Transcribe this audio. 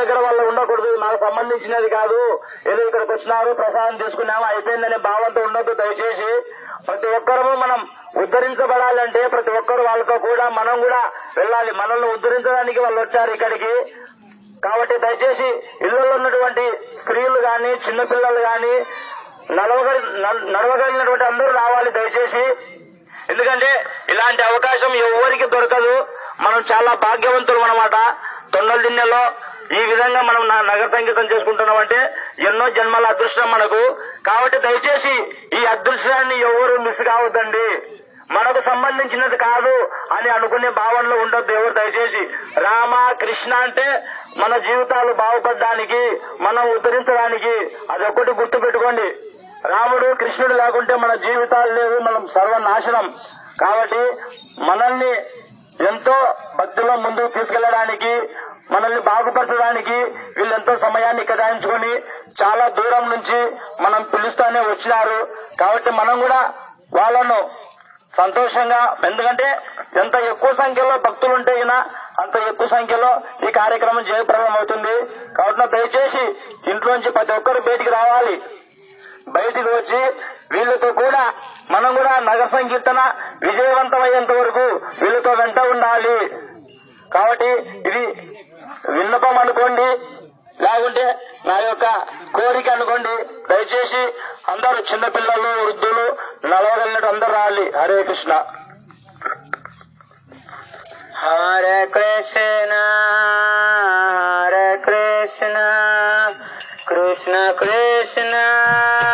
దగ్గర వాళ్ళు ఉండకూడదు ఇది మాకు సంబంధించినది కాదు ఏదో ఇక్కడికి వచ్చినారు ప్రసాదం తీసుకున్నాము అయిపోయిందనే భావంతో ఉండొద్దు దయచేసి ప్రతి ఒక్కరము మనం ఉద్ధరించబడాలంటే ప్రతి ఒక్కరు వాళ్ళతో కూడా మనం కూడా వెళ్ళాలి మనల్ని ఉద్ధరించడానికి వాళ్ళు వచ్చారు ఇక్కడికి కాబట్టి దయచేసి ఇళ్లలో ఉన్నటువంటి స్త్రీలు గాని చిన్నపిల్లలు గాని నడవగలి న- నడవగలిగినటువంటి అందరూ రావాలి దయచేసి ఎందుకంటే ఇలాంటి అవకాశం ఎవరికి దొరకదు మనం చాలా భాగ్యవంతులు అన్నమాట తొండల దిన్నెలో ఈ విధంగా మనం న- నగర సంగీతం చేసుకుంటున్నామంటే ఎన్నో జన్మల అదృష్టం మనకు కాబట్టి దయచేసి ఈ అదృష్టాన్ని ఎవరు మిస్ కావద్దండి మనకు సంబంధించినది కాదు అని అనుకునే భావనలో ఉండొద్దు ఎవరు దయచేసి రామ కృష్ణ అంటే మన జీవితాలు బాగుపడడానికి మనం ఉద్ధరించడానికి అది ఒక్కటి గుర్తు పెట్టుకోండి రాముడు కృష్ణుడు లేకుంటే మన జీవితాలు లేవు మనం సర్వనాశనం కాబట్టి మనల్ని ఎంతో భక్తిలో ముందుకు తీసుకెళ్లడానికి మనల్ని బాగుపరచడానికి వీళ్ళెంతో సమయాన్ని కేటాయించుకొని చాలా దూరం నుంచి మనం పిలుస్తానే వచ్చినారు కాబట్టి మనం కూడా వాళ్ళను సంతోషంగా ఎందుకంటే ఎంత ఎక్కువ సంఖ్యలో భక్తులు ఉంటే గినా అంత ఎక్కువ సంఖ్యలో ఈ కార్యక్రమం జయప్రదం అవుతుంది కాబట్టి దయచేసి ఇంట్లోంచి ప్రతి ఒక్కరు బయటికి రావాలి బయటికి వచ్చి వీళ్ళతో కూడా మనం కూడా నగర సంకీర్తన విజయవంతమయ్యేంత వరకు వీళ్ళతో వెంట ఉండాలి కాబట్టి ఇది విన్నపం అనుకోండి లేకుంటే నా యొక్క కోరిక అనుకోండి దయచేసి అందరూ చిన్నపిల్లలు వృద్ధులు నలవగలిగినట్టు అందరూ రావాలి Hare Krishna Hare Krishna, Hare Krishna, Krishna Krishna,